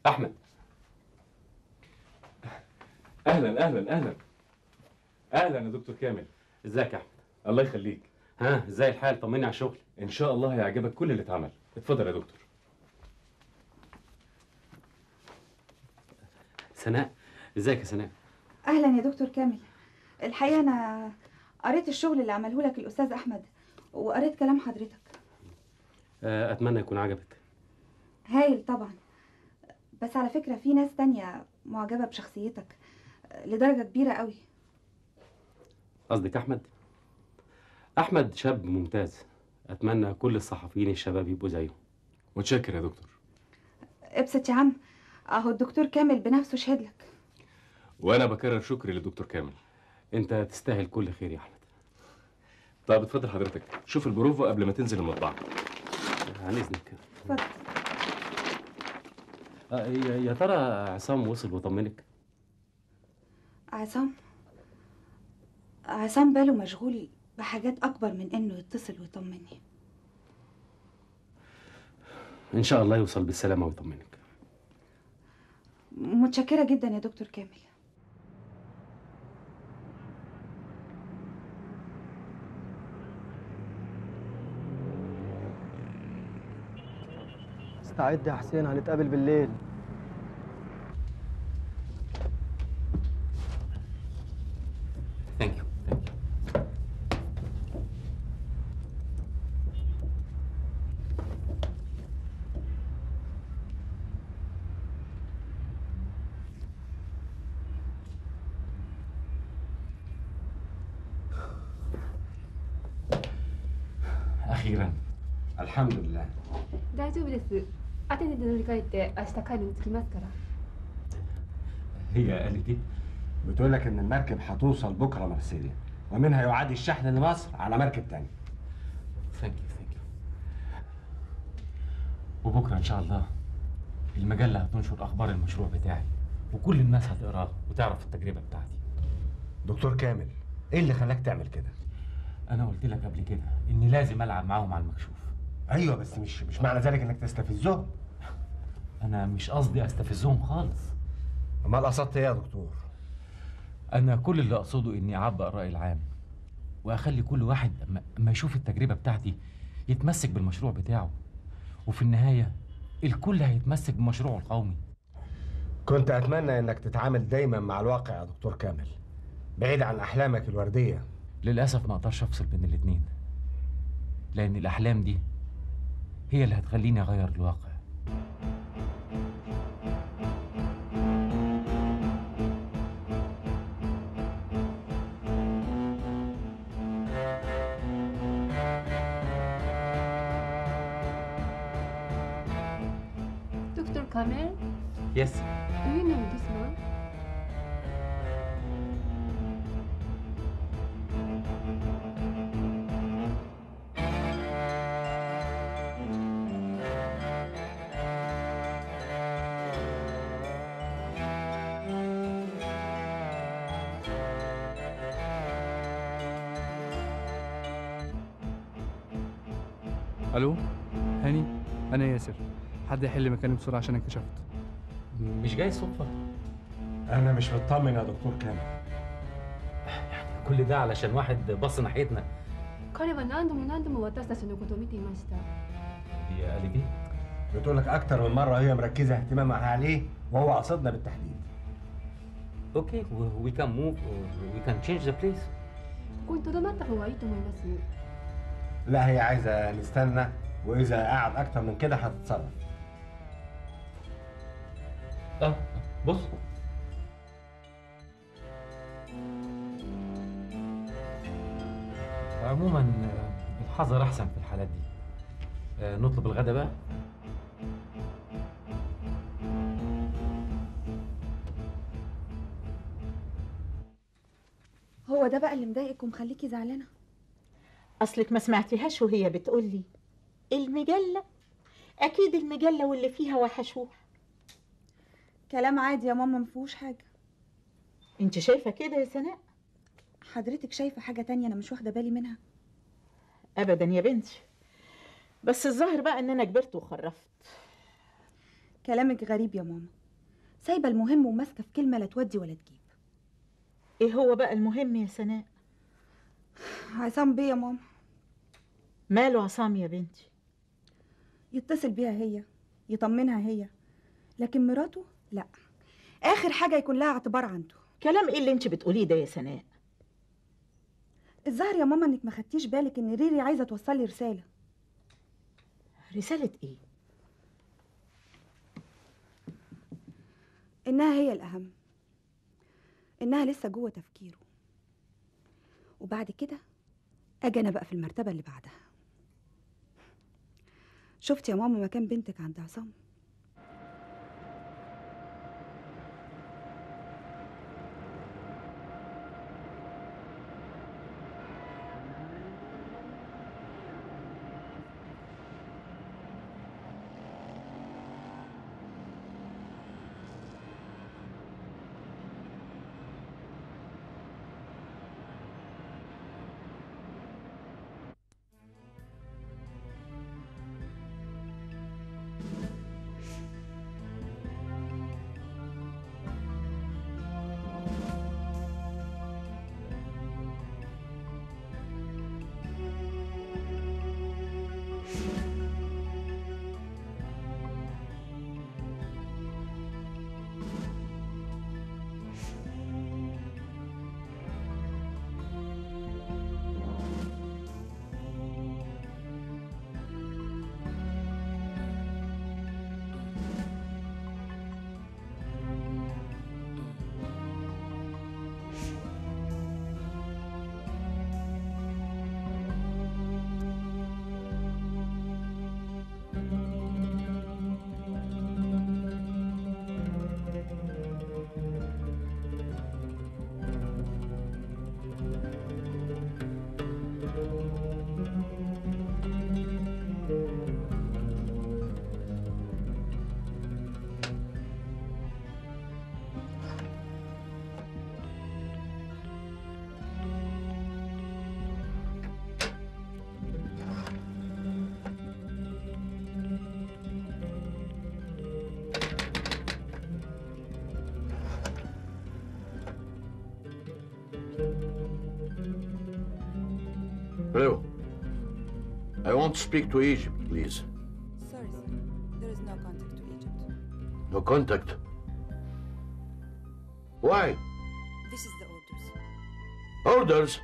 احمد اهلا اهلا اهلا اهلا يا دكتور كامل ازيك يا احمد الله يخليك ها ازاي الحال طمني على الشغل ان شاء الله هيعجبك كل اللي اتعمل اتفضل يا دكتور سناء ازيك يا سناء اهلا يا دكتور كامل الحقيقه انا قريت الشغل اللي عمله لك الاستاذ احمد وقريت كلام حضرتك آه، اتمنى يكون عجبك هايل طبعا بس على فكره في ناس تانية معجبه بشخصيتك لدرجه كبيره قوي قصدك احمد احمد شاب ممتاز اتمنى كل الصحفيين الشباب يبقوا زيه متشكر يا دكتور ابسط يا عم اهو الدكتور كامل بنفسه شهد لك وانا بكرر شكري للدكتور كامل انت تستاهل كل خير يا احمد طب اتفضل حضرتك شوف البروفا قبل ما تنزل المطبعه عن اذنك اتفضل آه، يا يا ترى عصام وصل وطمنك عصام عصام باله مشغول بحاجات اكبر من انه يتصل ويطمني ان شاء الله يوصل بالسلامه ويطمنك متشكره جدا يا دكتور كامل استعد يا حسين هنتقابل بالليل ثانك يو ثانك يو اخيرا الحمد لله 大丈夫ですアテネで乗り換えて明日帰るに着きますから هي قالت ايه بتقول لك ان المركب هتوصل بكره مرسيليا ومنها يعاد الشحن لمصر على مركب تاني ثانك يو ثانك يو وبكره ان شاء الله المجله هتنشر اخبار المشروع بتاعي وكل الناس هتقراها وتعرف التجربه بتاعتي دكتور كامل ايه اللي خلاك تعمل كده انا قلت لك قبل كده اني لازم العب معاهم على المكشوف ايوه بس مش مش معنى ذلك انك تستفزهم انا مش قصدي استفزهم خالص امال قصدت ايه يا دكتور انا كل اللي اقصده اني اعبق الراي العام واخلي كل واحد اما- اما يشوف التجربه بتاعتي يتمسك بالمشروع بتاعه وفي النهايه الكل هيتمسك بمشروعه القومي كنت اتمنى انك تتعامل دايما مع الواقع يا دكتور كامل بعيد عن احلامك الورديه للاسف ما اقدرش افصل بين الاتنين لان الاحلام دي هي اللي هتخليني اغير الواقع Dr. Kamel, يس do you know this man? الو هاني انا ياسر حد يحل مكاني بسرعه عشان انكشفت مش جاي صدفه انا مش مطمن يا دكتور كامل كل ده علشان واحد بص ناحيتنا 彼は何度も何度も私たちのことを見ていました。 هي قالت ايه بتقول لك اكتر من مره هي مركزه اهتمامها عليه وهو قصدنا بالتحديد اوكي وي كان موف وي كان تشينج ذا بليس ここに留まった方がいいと思います。 لا هي عايزه نستنى واذا قعد اكتر من كده هتتصرف اه بص عموما آه، الحذر احسن في الحالات دي آه، نطلب الغدا بقى هو ده بقى اللي مضايقك ومخليكي زعلانه اصلك ما سمعتيهاش وهي بتقول لي المجله اكيد المجله واللي فيها وحشوها كلام عادي يا ماما مفيهوش حاجه انت شايفه كده يا سناء حضرتك شايفه حاجه تانية انا مش واخده بالي منها ابدا يا بنتي بس الظاهر بقى ان انا كبرت وخرفت كلامك غريب يا ماما سايبه المهم وماسكه في كلمه لا تودي ولا تجيب ايه هو بقى المهم يا سناء عصام بيه يا ماما ماله عصام يا بنتي يتصل بيها هي يطمنها هي لكن مراته لا اخر حاجه يكون لها اعتبار عنده كلام ايه اللي انت بتقوليه ده يا سناء الظاهر يا ماما انك ما خدتيش بالك ان ريري عايزه توصل لي رساله رسالة ايه انها هي الاهم انها لسه جوه تفكيره وبعد كده اجي انا بقى في المرتبه اللي بعدها شفت يا ماما مكان بنتك عند عصام Hello. I want to speak to Egypt, please. Sorry, sir. There is no contact to Egypt. No contact. Why? This is the orders. Orders?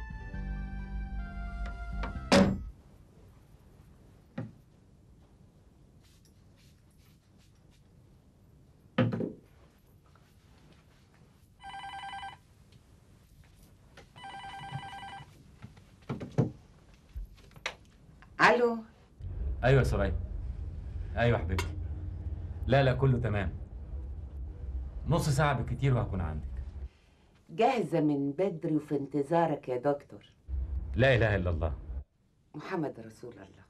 الو ايوه يا سوريا ايوه يا حبيبتي لا لا كله تمام نص ساعه بالكتير وهكون عندك جاهزة من بدري وفي انتظارك يا دكتور لا اله الا الله محمد رسول الله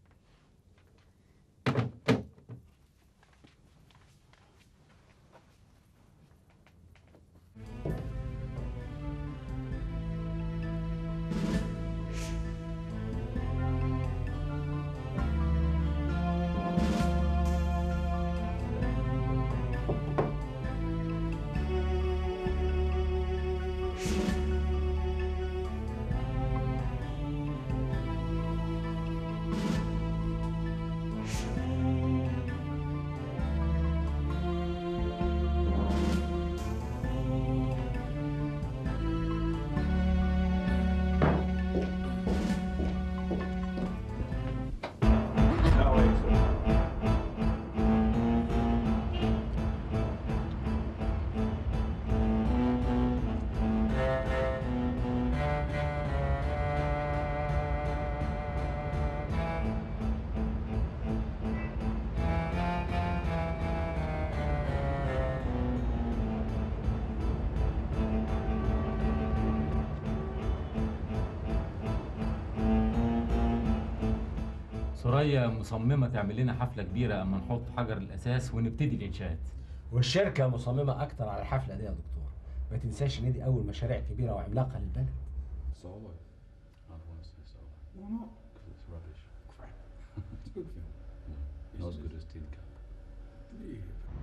سوريا مصممه تعمل لنا حفله كبيره اما نحط حجر الاساس ونبتدي الانشاءات والشركه مصممه اكتر على الحفله دي يا دكتور ما تنساش ان دي اول مشاريع كبيره وعملاقه للبلد So what? I don't want to say so. Why not? Because it's rubbish. Crap. it's a good film. Not as good as Tin Cup.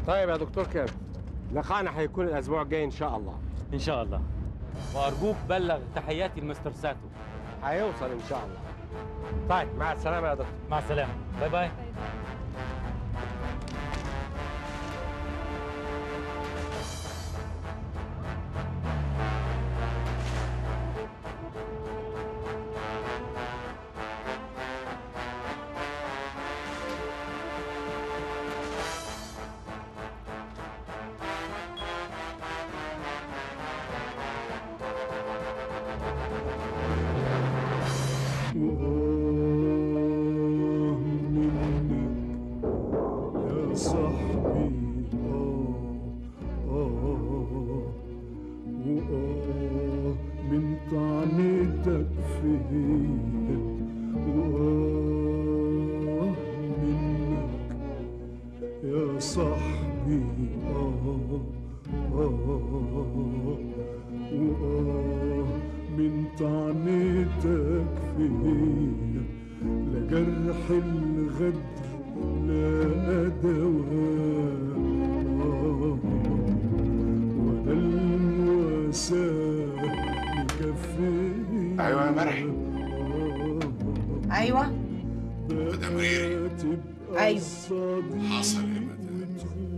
طيب يا دكتور كامل لقاءنا هيكون الاسبوع الجاي ان شاء الله ان شاء الله وارجوك بلغ تحياتي لمستر ساتو هيوصل ان شاء الله طيب مع السلامه يا دكتور مع السلامه باي باي يا صاحبي آه آه وآه من طعنتك فيا وآه منك يا صاحبي آه آه وآه من طعنتك فيا لجرح الغدر لا دواء ولا المواساة مكفية أيوة يا مرحي. ايوه مدام ريري ايوه حصل يا مدام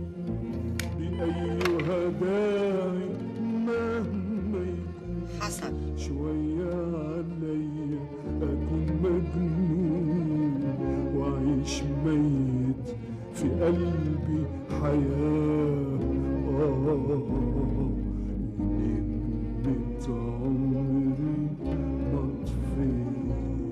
بأيها داعي مهما يكون حصل شوية عليا أكون مجنون وأعيش ميت في قلبي حياة آه ونجمة عمري مطفية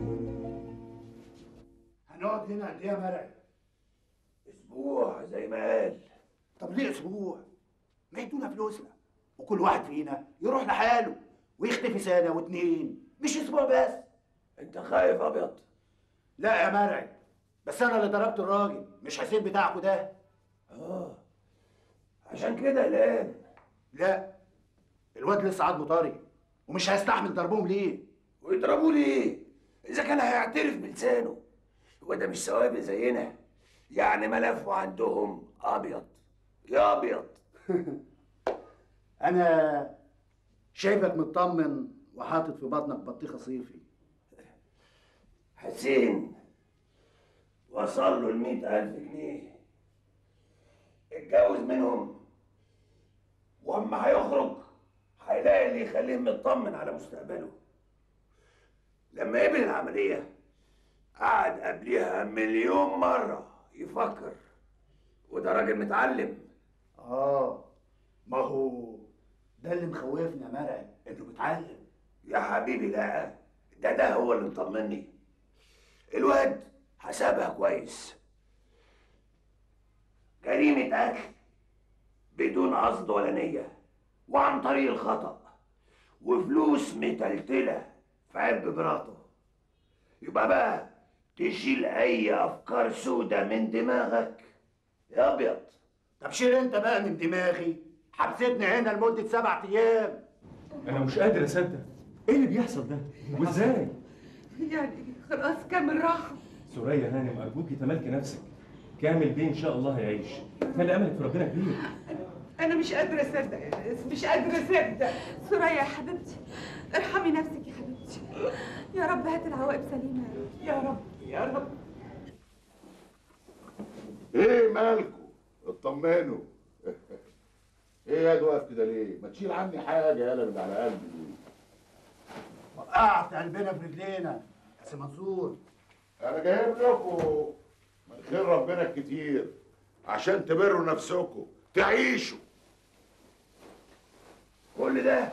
هنقعد هنا قد ايه يا مرعي؟ اسبوع زي ما قال طب ليه اسبوع؟ ما يدونا فلوسنا وكل واحد فينا يروح لحاله ويختفي سنه واتنين مش اسبوع بس انت خايف ابيض لا يا مرعي بس انا اللي ضربت الراجل مش حسين بتاعكوا ده اه عشان كده قلقان لا الواد لسه عضمه طري ومش هيستحمل ضربهم ليه ويضربوه ليه اذا كان هيعترف بلسانه هو ده مش ثوابت زينا يعني ملفه عندهم ابيض يا ابيض انا شايفك مطمن وحاطط في بطنك بطيخه صيفي حسين وصل له المئة ألف جنيه اتجوز منهم واما هيخرج هيلاقي اللي يخليه مطمن على مستقبله لما قبل العملية قعد قبليها مليون مرة يفكر وده راجل متعلم اه ما هو ده اللي مخوفنا مرعي انه متعلم يا حبيبي لا ده ده هو اللي مطمني الواد حسبها كويس جريمة أكل بدون قصد ولا نية وعن طريق الخطأ وفلوس متلتلة في عب مراته يبقى بقى تشيل أي أفكار سودة من دماغك يا أبيض طب شيل أنت بقى من دماغي حبستني هنا لمدة سبع أيام انا مش قادر اصدق ايه اللي بيحصل ده وازاي يعني خلاص كامل راح سوريا هانم ارجوكي تملكي نفسك كامل بيه ان شاء الله هيعيش خلي املك في ربنا كبير انا مش قادره اصدق يا ناس مش قادره اصدق سوريا يا حبيبتي ارحمي نفسك يا حبيبتي يا رب هات العواقب سليمه يا رب يا رب يا رب ايه مالكوا اطمنوا ايه يا واقف كده ليه ما تشيل عني حاجه يالا من على قلبي دي وقعت قلبنا في رجلينا يا سي منصور انا جايب لكم من خير ربنا الكتير عشان تبروا نفسكم تعيشوا كل ده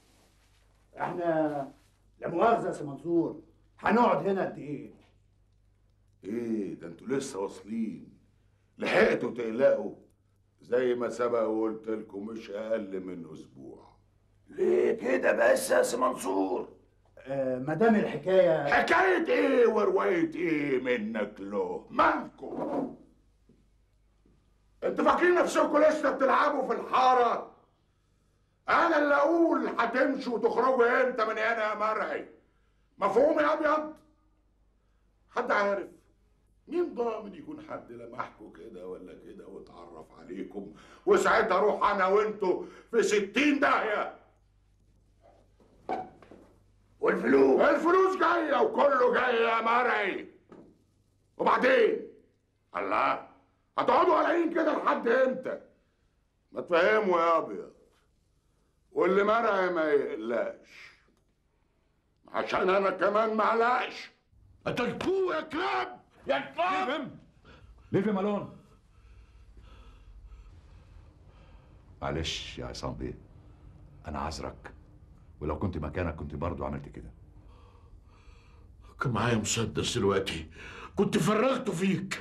احنا لا مؤاخذه يا سي منصور هنقعد هنا قد ايه؟ ايه ده انتوا لسه واصلين لحقتوا تقلقوا زي ما سبق وقلت لكم مش اقل من اسبوع ليه كده بس يا سي منصور؟ آه ما دام الحكايه حكايه ايه وروايه ايه منك له مالكم انتوا فاكرين نفسكم لسه بتلعبوا في الحاره انا اللي اقول هتمشوا وتخرجوا امتى من هنا يا مرعي مفهوم يا ابيض حد عارف مين ضامن يكون حد لمحكوا كده ولا كده واتعرف عليكم وساعتها اروح انا وانتوا في ستين داهيه والفلوس الفلوس جايه وكله جاي يا مرعي وبعدين الله هتقعدوا قلقين كده لحد امتى ما تفهموا يا ابيض واللي مرعي ما يقلقش عشان انا كمان ما اقلقش قتلتوه يا كلاب يا كلاب ليه في مالون؟ معلش يا عصام بيه انا عذرك ولو كنت مكانك كنت برضو عملت كده كان معايا مسدس دلوقتي كنت فرغته فيك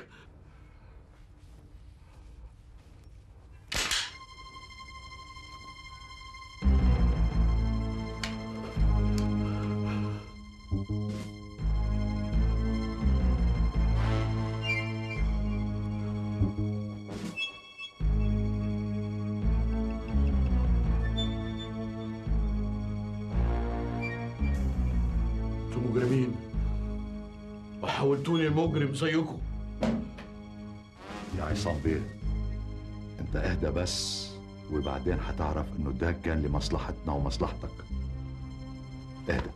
انتوا مجرمين وحولتوني مجرم زيكم يا عصام بيه انت اهدى بس وبعدين هتعرف انه ده كان لمصلحتنا ومصلحتك اهدى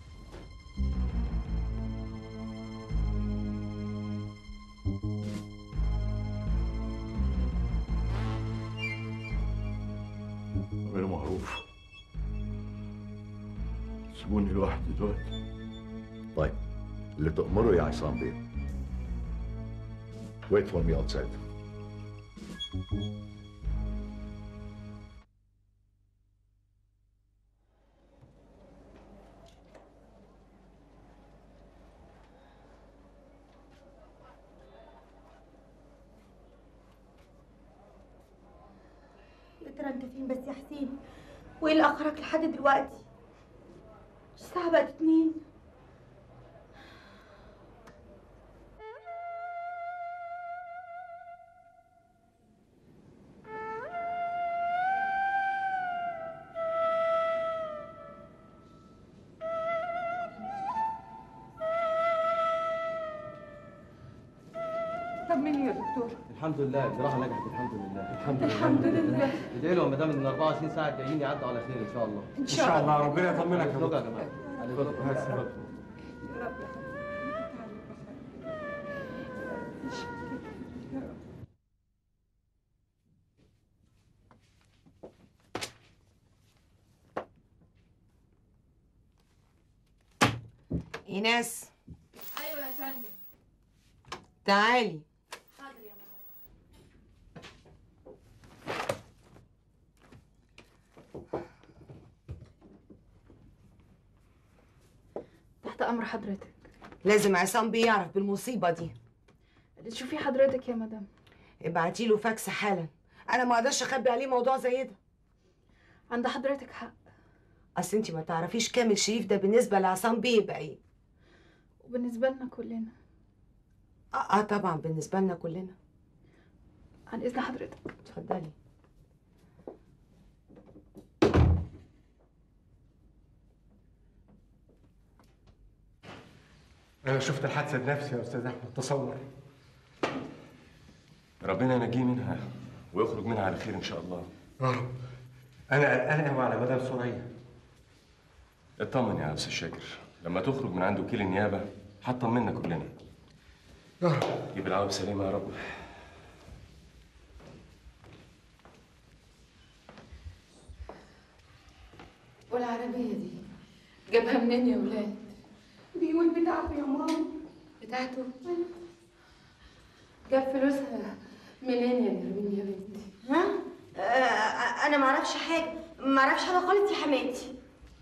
غير معروف سيبوني لوحدي دلوقتي طيب اللي تأمره يا عصام بيه wait for me outside يا ترى انت فين بس يا حسين وايه اللي اخرك لحد دلوقتي الساعه بقت اتنين طمني يا دكتور الحمد لله الجراحه نجحت الحمد لله الحمد لله الحمد لله. ادعي لهم ما دام ان 24 ساعه الجايين يعدوا على خير ان شاء الله إن شاء شاء الله. الله. ربنا يطمنك يا دكتور يا دكتور. جماعه اتفضل. هات السبب. يا رب ايناس ايوه يا فندم تعالي حاضر يا ماما تحت امر حضرتك لازم عصام بيه يعرف بالمصيبه دي شوفي حضرتك يا مدام ابعتي له فاكس حالا انا ما اقدرش اخبي عليه موضوع زي ده عند حضرتك حق اصل انت ما تعرفيش كامل شريف ده بالنسبه لعصام بيه يبقى ايه وبالنسبه لنا كلنا اه, آه طبعا بالنسبه لنا كلنا عن اذن حضرتك اتفضلي انا شفت الحادثه بنفسي يا استاذ احمد تصور ربنا ينجيه منها ويخرج منها على خير ان شاء الله يا رب انا قلقان قوي على مدام سوريا اطمن يا استاذ شاكر لما تخرج من عند وكيل النيابه هتطمنا كلنا يا رب جيب العوض سليمه يا رب والعربيه دي جابها منين يا ولاد بيقول بتاعته يا ماما بتاعته جاب فلوسها منين يا نرمين يا بنتي ها آه انا ما اعرفش حاجه ما اعرفش حاجه خالص يا حماتي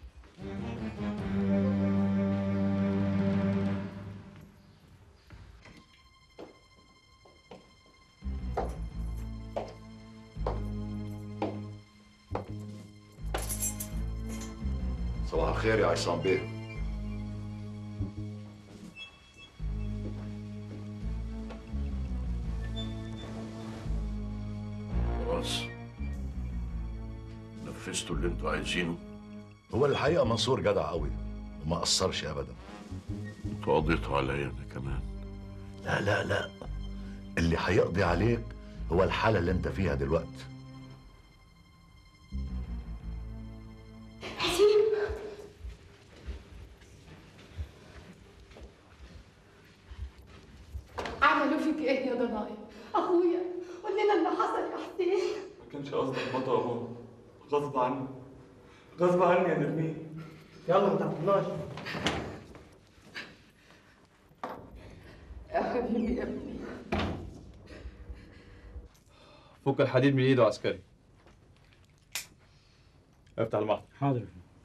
صباح الخير يا عصام بيه خلاص نفذتوا اللي انتوا عايزينه هو الحقيقه منصور جدع قوي وما قصرش ابدا انتوا قضيتوا عليا انا كمان لا لا لا اللي هيقضي عليك هو الحالة اللي انت فيها دلوقتي حسين عملوا فيك ايه يا ضنايا اخويا قول لنا اللي حصل يا حسين ما كانش قصدك بطل يا بابا غصب عني غصب عني يا نرمين يلا ما تعطلناش يا حبيبي يا ابني فك الحديد من ايده عسكري افتح المحضر حاضر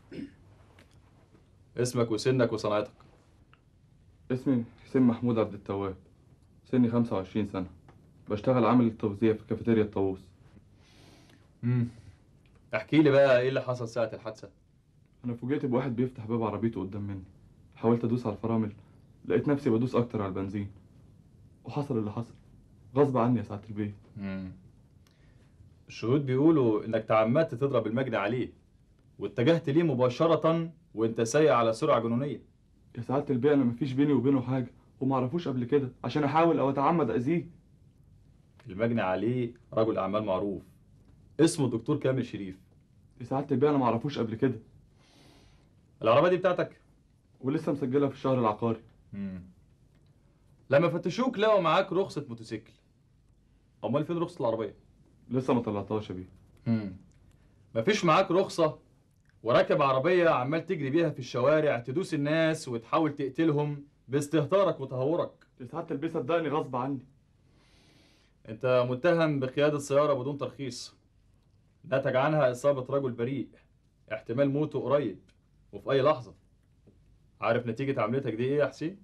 اسمك وسنك وصنعتك اسمي حسين محمود عبد التواب سني 25 سنة بشتغل عامل التوزيع في كافيتيريا الطاووس امم احكي لي بقى ايه اللي حصل ساعة الحادثة أنا فوجئت بواحد بيفتح باب عربيته قدام مني حاولت أدوس على الفرامل لقيت نفسي بدوس أكتر على البنزين وحصل اللي حصل غصب عني يا سعادة البيت امم الشهود بيقولوا انك تعمدت تضرب المجني عليه واتجهت ليه مباشرة وانت سايق على سرعة جنونية يا سعادة البيت أنا مفيش بيني وبينه حاجة ومعرفوش قبل كده عشان أحاول أو أتعمد أذيه المجني عليه رجل اعمال معروف اسمه الدكتور كامل شريف يا سعادة البيت أنا معرفوش قبل كده العربية دي بتاعتك ولسه مسجلها في الشهر العقاري امم لما فتشوك لقوا معاك رخصة موتوسيكل امال فين رخصة العربية لسه ما طلعتهاش يا بيه امم مفيش معاك رخصة وراكب عربية عمال تجري بيها في الشوارع تدوس الناس وتحاول تقتلهم باستهتارك وتهورك يا سعادة البيت صدقني غصب عني انت متهم بقيادة سيارة بدون ترخيص نتج عنها إصابة رجل بريء احتمال موته قريب وفي أي لحظة عارف نتيجة عملتك دي إيه يا حسين؟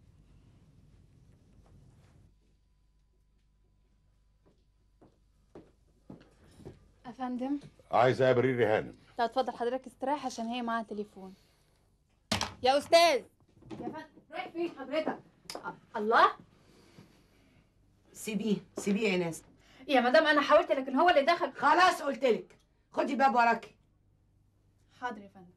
افندم عايز اقابل ريري هانم طب اتفضل حضرتك استريح عشان هي معاها تليفون يا استاذ يا فندم رايح فين حضرتك أ- الله سيبيه سيبيه يا ناس يا مدام انا حاولت لكن هو اللي دخل خلاص قلت لك خدي الباب وراكي حاضر يا فندم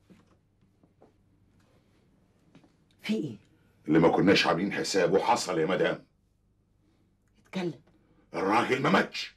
في ايه اللي ما كناش عاملين حسابه حصل يا مدام اتكلم الراجل ما ماتش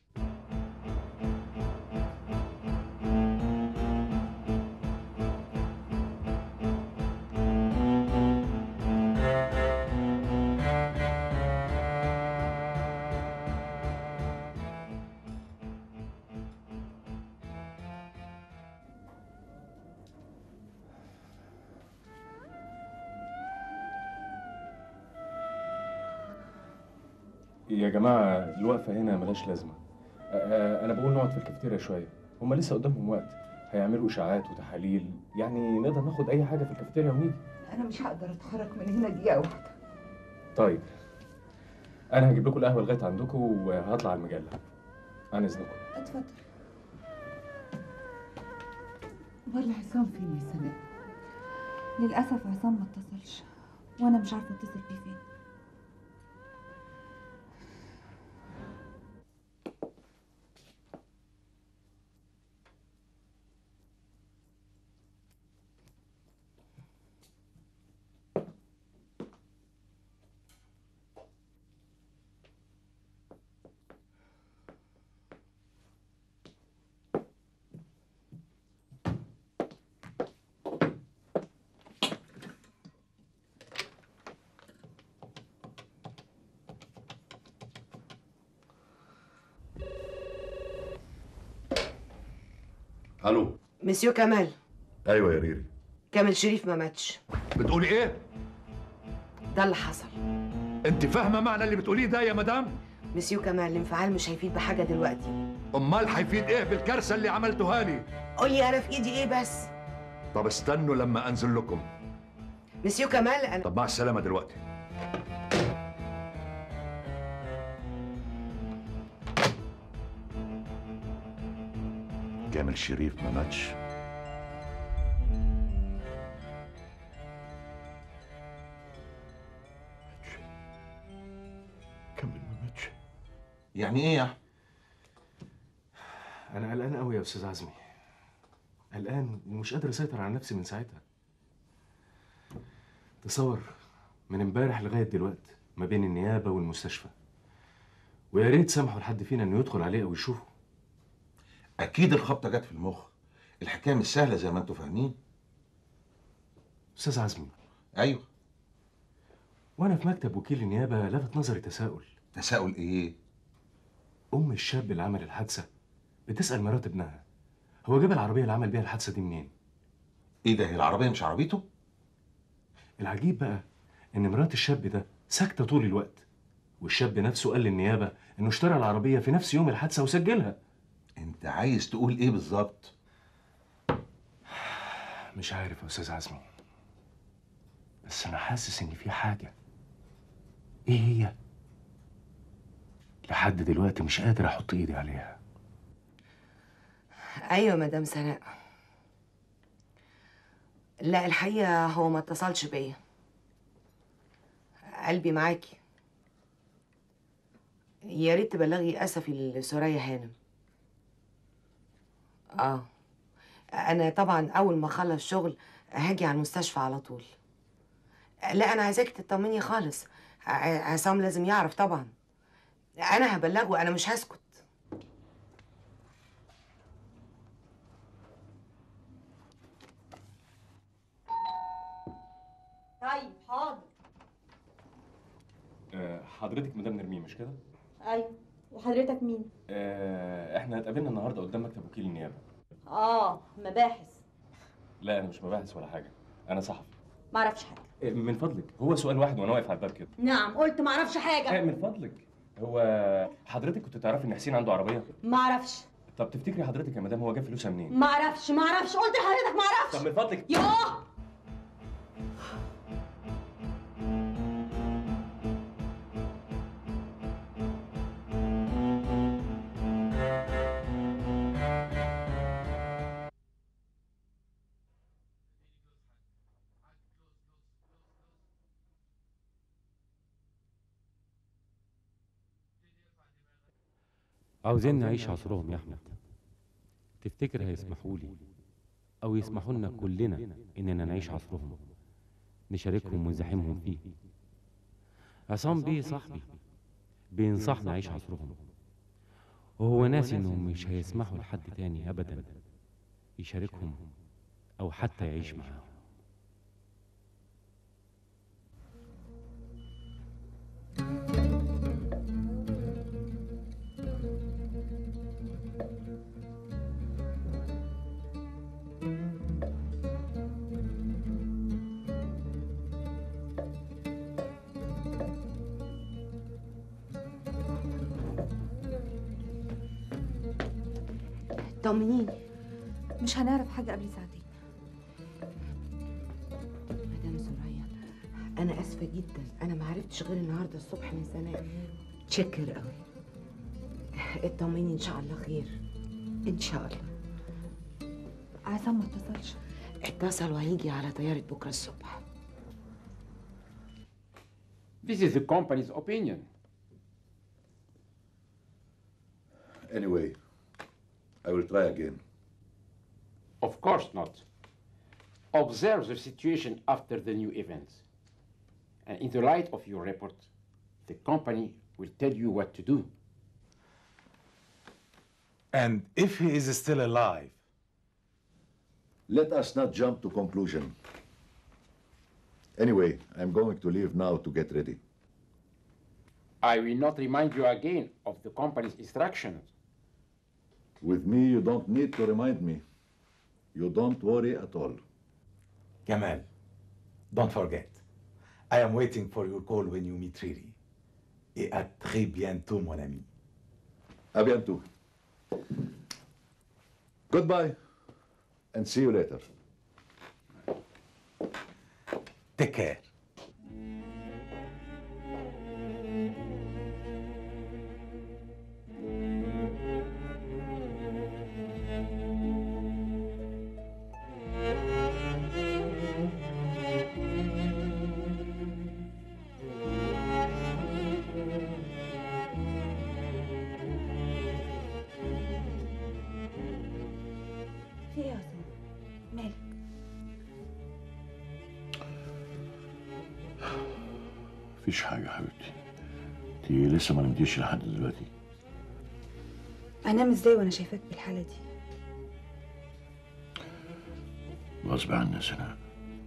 يا جماعة الوقفة هنا ملهاش لازمة آه، آه، أنا بقول نقعد في الكافيتيريا شوية هما لسه قدامهم وقت هيعملوا إشاعات وتحاليل يعني نقدر ناخد أي حاجة في الكافيتيريا ونيجي انا مش هقدر اتحرك من هنا دقيقه واحده طيب أنا هجيب لكم القهوة لغاية عندكم وهطلع على المجلة عن إذنكم اتفضل ولا عصام فين يا سناء للأسف عصام ما اتصلش وأنا مش عارفة اتصل بيه فين الو مسيو كمال ايوه يا ريري كامل شريف ما ماتش بتقولي ايه ده اللي حصل انت فاهمه معنى اللي بتقوليه ده يا مدام مسيو كمال الانفعال مش هيفيد بحاجه دلوقتي امال هيفيد ايه بالكارثه اللي عملتوها لي قولي انا في ايدي ايه بس طب استنوا لما انزل لكم مسيو كمال انا طب مع السلامه دلوقتي كامل شريف ما ماتش كمل ما ماتش يعني إيه يا أحمد؟ أنا قلقان قوي يا أستاذ عزمي قلقان ومش قادر أسيطر على نفسي من ساعتها تصور من امبارح لغاية دلوقتي ما بين النيابه والمستشفى ويا ريت سمحوا لحد فينا انه يدخل عليه او يشوفه اكيد الخبطه جت في المخ الحكايه مش سهله زي ما انتوا فاهمين استاذ عزمي ايوه وانا في مكتب وكيل النيابه لفت نظري تساؤل تساؤل ايه ام الشاب اللي عمل الحادثه بتسال مرات ابنها هو جاب العربيه اللي عمل بيها الحادثه دي منين ايه ده هي العربيه مش عربيته العجيب بقى ان مرات الشاب ده ساكته طول الوقت والشاب نفسه قال للنيابه انه اشترى العربيه في نفس يوم الحادثه وسجلها انت عايز تقول ايه بالظبط مش عارف يا استاذ عزمي بس انا حاسس ان في حاجه ايه هي لحد دلوقتي مش قادر احط ايدي عليها ايوه مدام سناء لا الحقيقه هو ما اتصلش بيا قلبي معاكي يا ريت تبلغي اسفي لسوريا هانم اه انا طبعا اول ما اخلص شغل هاجي على المستشفى على طول لا انا عايزاكي تطمني خالص ع- عصام لازم يعرف طبعا انا هبلغه انا مش هسكت طيب حاضر أه حضرتك مدام نرمين مش كده ايوه وحضرتك مين أه احنا اتقابلنا النهارده قدام مكتب وكيل النيابه اه مباحث لا انا مش مباحث ولا حاجه انا صحفي معرفش حاجه أه من فضلك هو سؤال واحد وانا واقف على الباب كده نعم قلت معرفش أه حاجه من فضلك هو حضرتك كنت تعرفي ان حسين عنده عربيه معرفش طب تفتكري حضرتك يا مدام هو جاب فلوسها منين معرفش معرفش قلت لحضرتك معرفش طب من فضلك يوه عاوزين نعيش عصرهم يا احمد تفتكر هيسمحوا لي او يسمحوا لنا كلنا اننا نعيش عصرهم نشاركهم ونزاحمهم فيه عصام بيه صاحبي بينصحنا نعيش عصرهم وهو ناسي انهم مش هيسمحوا لحد تاني ابدا يشاركهم او حتى يعيش معاهم طمنيني مش هنعرف حاجه قبل ساعتين مدام سوريا انا اسفه جدا انا ما عرفتش غير النهارده الصبح من سناء شكر قوي اطمني ان شاء الله خير ان شاء الله عصام ما اتصلش اتصل وهيجي على طياره بكره الصبح This is the company's opinion. Anyway, I will try again. Of course not. Observe the situation after the new events. And in the light of your report, the company will tell you what to do. And if he is still alive, Let us not jump to conclusion. Anyway, I'm going to leave now to get ready. I will not remind you again of the company's instructions. With me, you don't need to remind me. You don't worry at all. Gamal, don't forget. I am waiting for your call when you meet Riri. Et à très bientôt, mon ami. À bientôt. Goodbye, and see you later. Take care. في ايه يا عصام مالك مفيش حاجة يا حبيبتي انت لسه ما نمتيش لحد دلوقتي انام ازاي وانا شايفاك بالحاله دي غصب عني يا سناء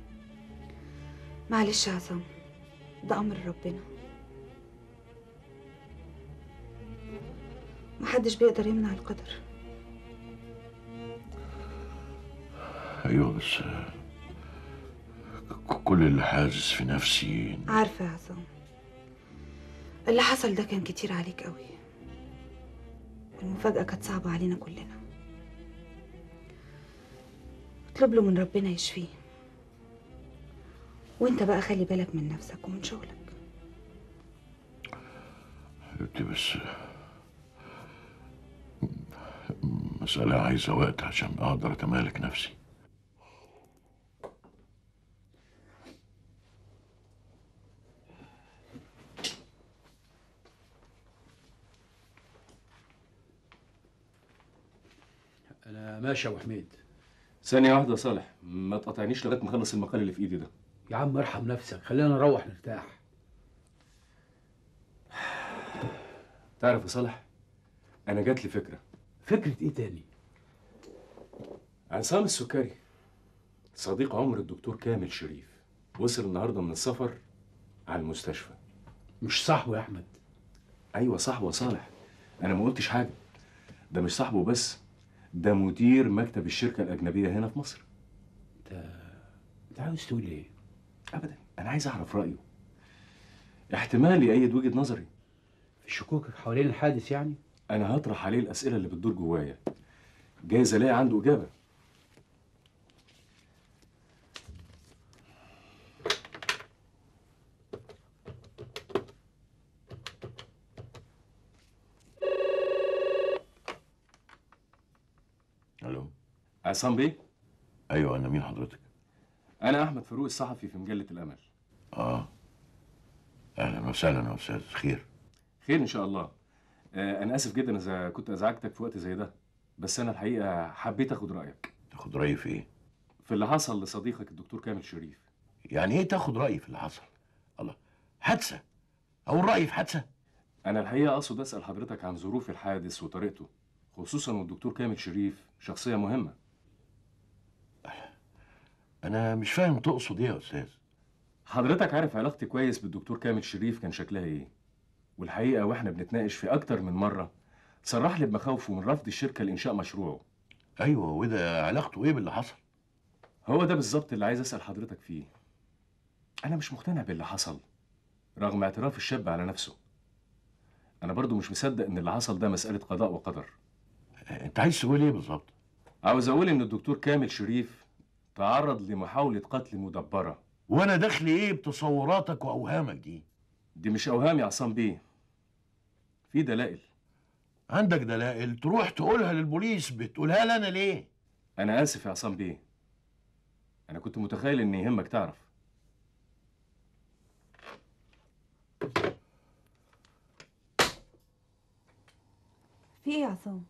معلش يا عصام ده امر ربنا محدش بيقدر يمنع القدر ايوه بس ك- كل اللي حاسس في نفسي عارفه يا عصام اللي حصل ده كان كتير عليك قوي والمفاجاه كانت صعبه علينا كلنا اطلب له من ربنا يشفيه وانت بقى خلي بالك من نفسك ومن شغلك حبيبتي بس مسألة عايزة وقت عشان أقدر أتمالك نفسي انا ماشي يا ابو حميد ثانية واحدة يا صالح ما تقطعنيش لغاية ما اخلص المقال اللي في ايدي ده يا عم ارحم نفسك خلينا نروح نرتاح تعرف يا صالح انا جات لي فكرة فكرة ايه تاني؟ عصام السكري صديق عمر الدكتور كامل شريف وصل النهارده من السفر على المستشفى مش صاحبه يا احمد ايوه صاحبه يا صالح انا ما قلتش حاجه ده مش صاحبه بس ده مدير مكتب الشركه الاجنبيه هنا في مصر انت عاوز تقول ايه ابدا انا عايز اعرف رايه احتمال يأيد وجهه نظري في شكوكك حوالين الحادث يعني انا هطرح عليه الاسئله اللي بتدور جوايا جايز الاقي عنده اجابه الو عصام بيه ايوه انا مين حضرتك انا احمد فاروق الصحفي في مجله الامل اه اهلا وسهلا يا استاذ خير خير ان شاء الله آه انا اسف جدا اذا كنت ازعجتك في وقت زي ده بس انا الحقيقه حبيت اخد رايك تاخد رايي في ايه في اللي حصل لصديقك الدكتور كامل شريف يعني ايه تاخد رايي في اللي حصل الله حادثه او رايي في حادثه انا الحقيقه اقصد اسال حضرتك عن ظروف الحادث وطريقته خصوصا والدكتور كامل شريف شخصيه مهمه انا مش فاهم تقصد ايه يا استاذ حضرتك عارف علاقتي كويس بالدكتور كامل شريف كان شكلها ايه والحقيقه واحنا بنتناقش في اكتر من مره صرح لي بمخاوفه من رفض الشركه لانشاء مشروعه ايوه وده علاقته ايه باللي حصل هو ده بالظبط اللي عايز اسال حضرتك فيه انا مش مقتنع باللي حصل رغم اعتراف الشاب على نفسه انا برضو مش مصدق ان اللي حصل ده مساله قضاء وقدر انت عايز تقول ايه بالظبط عاوز اقول ان الدكتور كامل شريف تعرض لمحاوله قتل مدبره وانا دخلي ايه بتصوراتك واوهامك دي دي مش اوهام يا عصام بيه في دلائل عندك دلائل تروح تقولها للبوليس بتقولها لي انا ليه انا اسف يا عصام بيه انا كنت متخيل ان يهمك تعرف في ايه يا عصام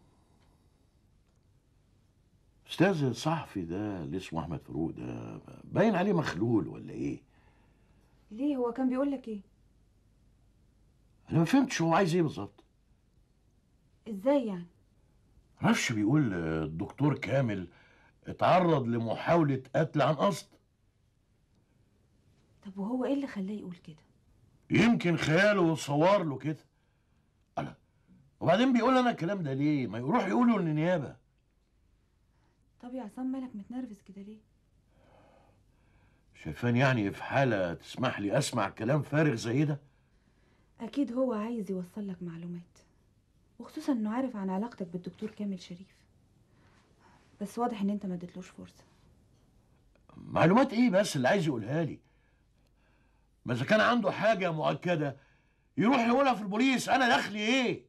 استاذ الصحفي ده اللي اسمه احمد فاروق ده باين عليه مخلول ولا ايه ليه هو كان بيقول لك ايه انا ما فهمتش هو عايز ايه بالظبط ازاي يعني معرفش بيقول الدكتور كامل اتعرض لمحاولة قتل عن قصد طب وهو ايه اللي خلاه يقول كده يمكن خياله صور له كده ألا وبعدين بيقول انا الكلام ده ليه ما يروح يقوله للنيابة طب يا عصام مالك متنرفز كده ليه شايفان يعني في حالة تسمح لي اسمع كلام فارغ زي ده اكيد هو عايز يوصل لك معلومات وخصوصا انه عارف عن علاقتك بالدكتور كامل شريف بس واضح ان انت ما اديتلوش فرصه معلومات ايه بس اللي عايز يقولها لي ما اذا كان عنده حاجة مؤكدة يروح يقولها في البوليس انا دخلي ايه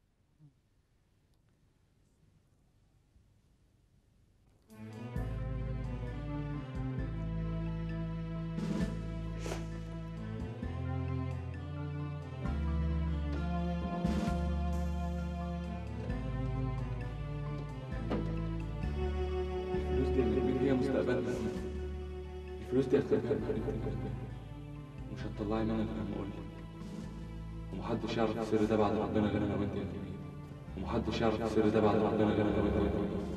الفلوس دي اللي هي مستقبلنا الفلوس دي هتخليك مش هتطلعي منها غير لما اقول لك ومحدش يعرف السر ده بعد ربنا غير انا وانت يا كبير ومحدش يعرف السر ده بعد ربنا غير انا وانت يا كبير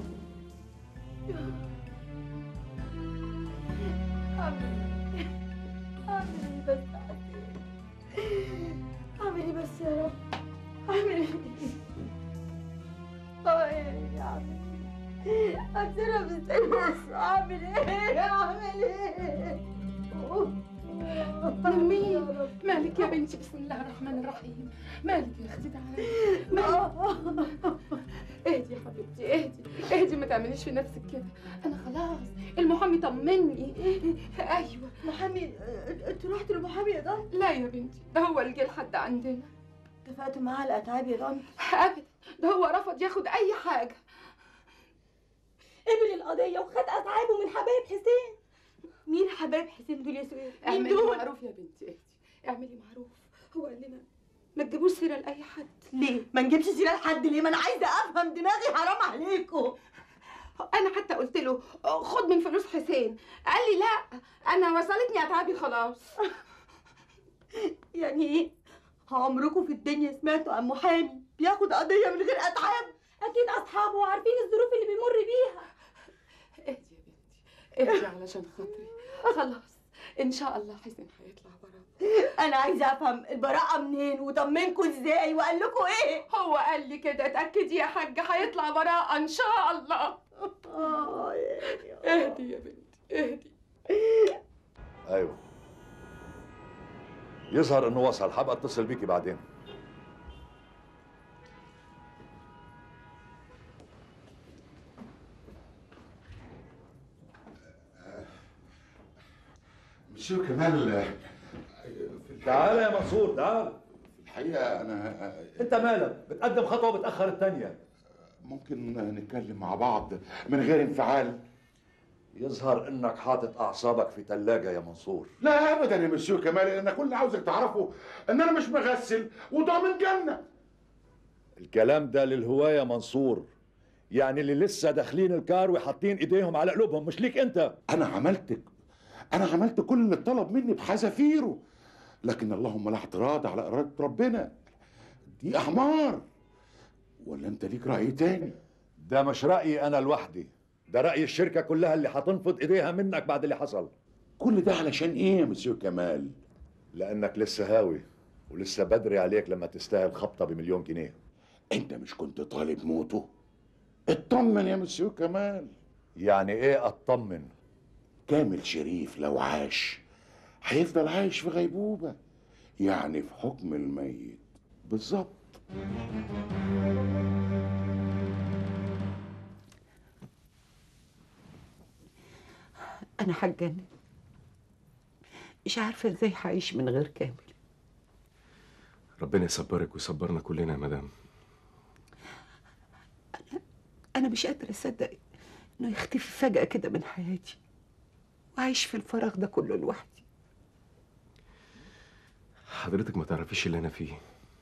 اعمل ايه بس يا حسين اعمل ايه بس يا رب اعمل ايه اه ايه اعمل ايه اكسرها بالسلس اعمل ايه اعمل ايه نرمين مالك يا بنتي بسم الله الرحمن الرحيم مالك يا اختي تعالي مالك اهدي يا حبيبتي اهدي اهدي ما تعمليش في نفسك كده انا خلاص المحامي طمني ايوه محامي انتوا رحتوا للمحامي يا ضن لا يا بنتي ده هو اللي جه لحد عندنا اتفقتوا معاه على الاتعاب يا ضن ابدا ده هو رفض ياخد اي حاجه قبل القضيه وخد اتعابه من حبايب حسين مين حبايب حسين دول يا سوير مين اعملي دول معروف يا بنتي اهدي اعملي معروف هو قال لنا ما تجيبوش سيره لاي حد ليه ما نجيبش سيره لحد ليه ما انا عايزه افهم دماغي حرام عليكم انا حتى قلت له خد من فلوس حسين قال لي لا انا وصلتني اتعابي خلاص يعني ايه عمركم في الدنيا سمعتوا عن محامي بياخد قضيه من غير اتعاب اكيد اصحابه وعارفين الظروف اللي بيمر بيها اهدي يا بنتي اهدي علشان خاطري خلاص ان شاء الله حسين هيطلع برا انا عايزه افهم البراءه منين وطمنكوا ازاي وقال لكم ايه هو قال لي كده اتاكدي يا حاجه هيطلع براءه ان شاء الله اهدي يا بنتي اهدي ايوه يظهر انه وصل حابة اتصل بيكي بعدين مسيو كمال تعال يا منصور تعال الحقيقه انا انت مالك بتقدم خطوه وبتاخر الثانيه ممكن نتكلم مع بعض من غير انفعال يظهر انك حاطط اعصابك في ثلاجه يا منصور لا ابدا يا مسيو كمال انا كل اللي عاوزك تعرفه ان انا مش مغسل وضامن جنه الكلام ده للهوايه منصور يعني اللي لسه داخلين الكار وحاطين ايديهم على قلوبهم مش ليك انت انا عملت انا عملت كل اللي اتطلب مني بحذافيره لكن اللهم لا اعتراض على اراده ربنا دي احمار ولا انت ليك راي تاني ده مش رايي انا لوحدي ده راي الشركه كلها اللي هتنفض ايديها منك بعد اللي حصل كل ده علشان ايه يا مسيو كمال لانك لسه هاوي ولسه بدري عليك لما تستاهل خبطه بمليون جنيه انت مش كنت طالب موته اطمن يا مسيو كمال يعني ايه اطمن كامل شريف لو عاش هيفضل عايش في غيبوبة يعني في حكم الميت بالظبط أنا هتجنن مش عارفة إزاي هعيش من غير كامل ربنا يصبرك ويصبرنا كلنا يا مدام أنا مش قادرة أصدق إنه يختفي فجأة كده من حياتي وأعيش في الفراغ ده كله لوحدي حضرتك ما تعرفيش اللي انا فيه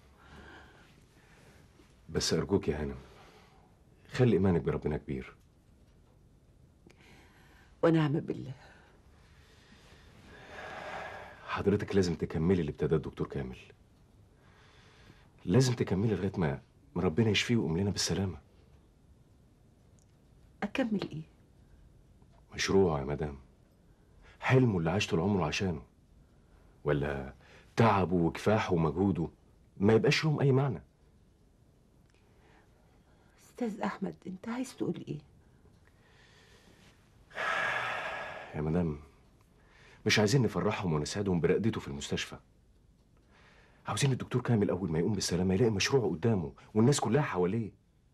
بس ارجوك يا هانم خلي ايمانك بربنا كبير ونعم بالله حضرتك لازم تكملي اللي ابتداه الدكتور كامل لازم تكملي لغايه ما ما ربنا يشفيه ويقوم لنا بالسلامه أكمل إيه؟ مشروعه يا مدام حلمه اللي عاش طول عمره عشانه ولا تعبه وكفاحه ومجهوده ما يبقاش لهم اي معنى أستاذ أحمد أنت عايز تقول إيه؟ يا مدام مش عايزين نفرحهم ونسعدهم برقدته في المستشفى عاوزين الدكتور كامل اول ما يقوم بالسلامه يلاقي مشروعه قدامه والناس كلها حواليه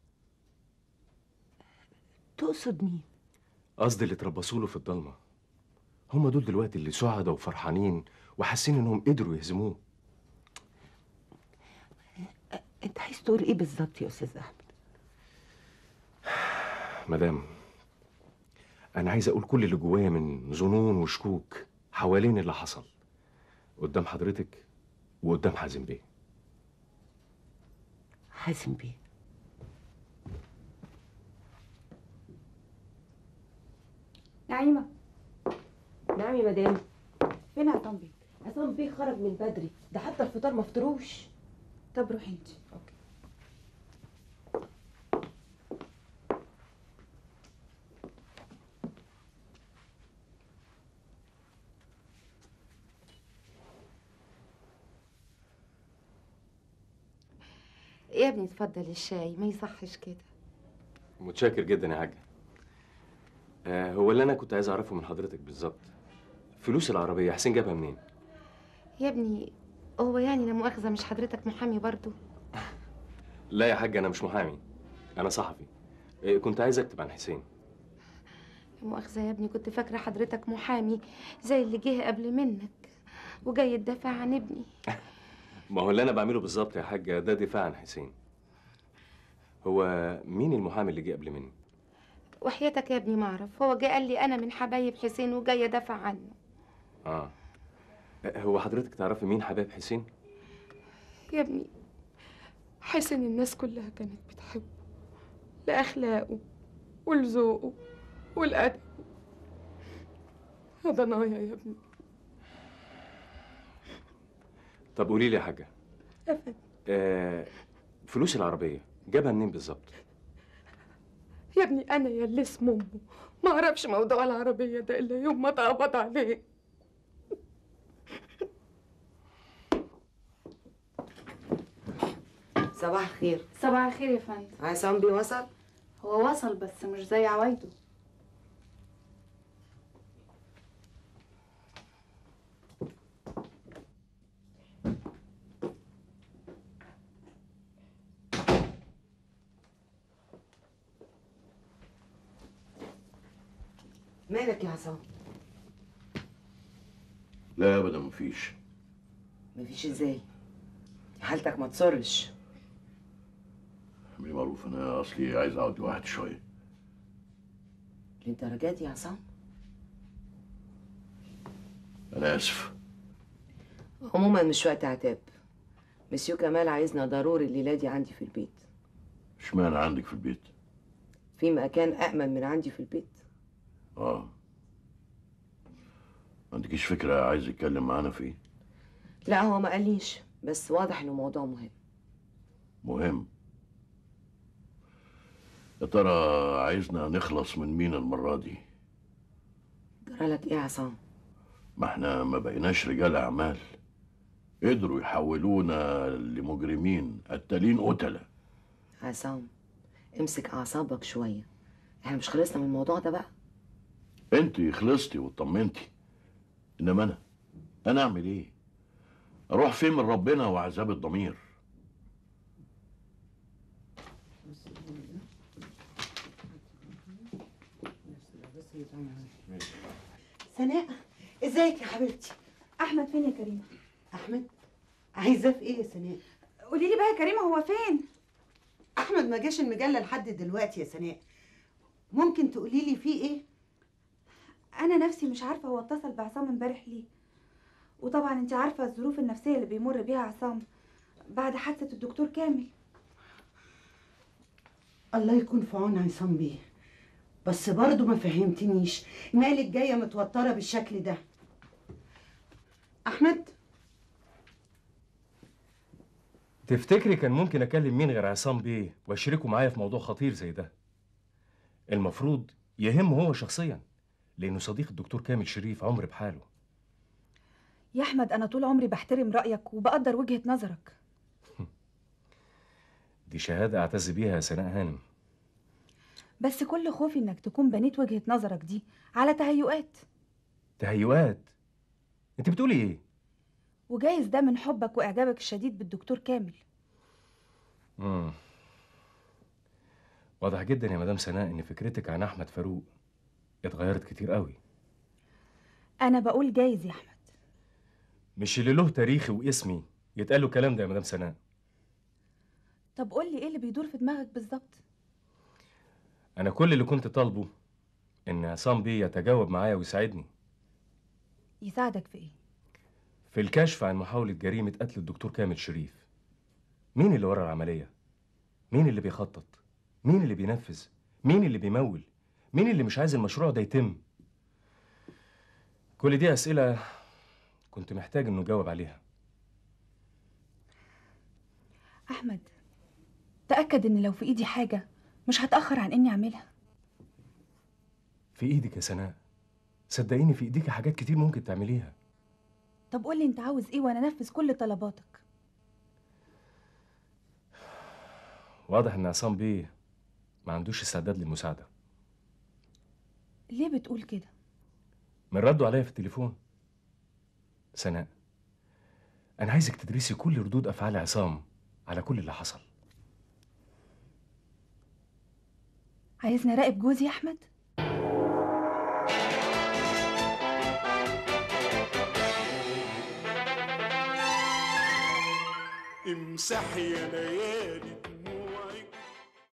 تقصد مين؟ قصدي اللي اتربصوا له في الضلمه هم دول دلوقتي اللي سعداء وفرحانين وحاسين انهم قدروا يهزموه أنت عايز تقول إيه بالظبط يا أستاذ أحمد؟ مدام انا عايز اقول كل اللي جوايا من ظنون وشكوك حوالين اللي حصل قدام حضرتك وقدام حازم بيه حازم بيه نعيمة نعم يا مدام فين عصام بيه؟ عصام بيه خرج من بدري ده حتى الفطار ما فطروش طب روحي انت يا ابني اتفضل الشاي ما يصحش كده متشكر جدا يا حاجة آه هو اللي انا كنت عايز اعرفه من حضرتك بالظبط فلوس العربية حسين جابها منين؟ يا ابني هو يعني لا مؤاخذة مش حضرتك محامي برضو لا يا حاج انا مش محامي انا صحفي آه كنت عايز اكتب عن حسين لا مؤاخذة يا ابني كنت فاكرة حضرتك محامي زي اللي جه قبل منك وجاي تدافع عن ابني ما هو اللي انا بعمله بالظبط يا حاجة ده دفاع عن حسين هو مين المحامي اللي جه قبل مني؟ وحياتك يا ابني ما اعرف هو جه قال لي انا من حبايب حسين وجاي ادافع عنه اه آه، هو حضرتك تعرفي مين حباب حسين؟ يا ابني حسين الناس كلها كانت بتحبه لأخلاقه ولذوقه والأدب هذا نايا يا ابني طب قولي لي يا حاجة أبدا آه فلوس العربية جابها منين بالظبط؟ يا ابني أنا يا اللي اسم أمه ما أعرفش موضوع العربية ده إلا يوم ما اتقبض عليه صباح الخير صباح الخير يا فندم عصام بيه وصل هو وصل بس مش زي عوايده مالك يا عصام لا ابدا مفيش مفيش ازاي حالتك ما تصرش اعملي معروف انا اصلي عايز اقعد لوحدي شويه للدرجات يا عصام انا اسف عموما مش وقت عتاب مسيو كمال عايزنا ضروري الليله دي عندي في البيت اشمعنى عندك في البيت في مكان أأمن من عندي في البيت اه ما عندكيش فكره عايز يتكلم معانا في ايه لا هو ما قاليش بس واضح إنه موضوع مهم مهم يا ترى عايزنا نخلص من مين المره دي جرالك إيه يا عصام ما احنا ما بقيناش رجال اعمال قدروا يحولونا لمجرمين قتالين قتله عصام امسك أعصابك شوية احنا مش خلصنا من الموضوع ده بقى انت خلصتي واطمنتي انما انا انا اعمل ايه اروح فين من ربنا وعذاب الضمير سناء ازيك يا حبيبتي احمد فين يا كريمه احمد عايزاه في ايه يا سناء قولي لي بقى يا كريمه هو فين احمد ما جاش المجله لحد دلوقتي يا سناء ممكن تقولي لي فيه ايه انا نفسي مش عارفه هو اتصل بعصام امبارح ليه وطبعا انت عارفه الظروف النفسيه اللي بيمر بيها عصام بعد حادثه الدكتور كامل الله يكون في عون عصام بيه بس برضه ما فهمتنيش مالك جايه متوتره بالشكل ده احمد تفتكري كان ممكن اكلم مين غير عصام بيه واشركه معايا في موضوع خطير زي ده المفروض يهمه هو شخصيا لانه صديق الدكتور كامل شريف عمر بحاله يا احمد انا طول عمري بحترم رايك وبقدر وجهه نظرك دي شهاده اعتز بيها يا سناء هانم بس كل خوفي انك تكون بنيت وجهه نظرك دي على تهيؤات تهيؤات انت بتقولي ايه وجايز ده من حبك واعجابك الشديد بالدكتور كامل مم. واضح جدا يا مدام سناء ان فكرتك عن احمد فاروق اتغيرت كتير قوي انا بقول جايز يا احمد مش اللي له تاريخي واسمي يتقال له الكلام ده يا مدام سناء طب قول لي ايه اللي بيدور في دماغك بالظبط انا كل اللي كنت طالبه ان عصام بيه يتجاوب معايا ويساعدني يساعدك في ايه في الكشف عن محاولة جريمة قتل الدكتور كامل شريف مين اللي ورا العملية؟ مين اللي بيخطط؟ مين اللي بينفذ؟ مين اللي بيمول؟ مين اللي مش عايز المشروع ده يتم؟ كل دي أسئلة كنت محتاج إنه أجاوب عليها احمد تاكد ان لو في ايدي حاجه مش هتاخر عن اني اعملها في ايدك يا سناء صدقيني في ايديك حاجات كتير ممكن تعمليها طب قولي انت عاوز ايه وانا انفذ كل طلباتك واضح ان عصام بيه ما عندوش استعداد للمساعده ليه بتقول كده من رده عليا في التليفون سناء انا عايزك تدرسي كل ردود افعال عصام على كل اللي حصل عايزني اراقب جوزي يا احمد امسح يا ليالي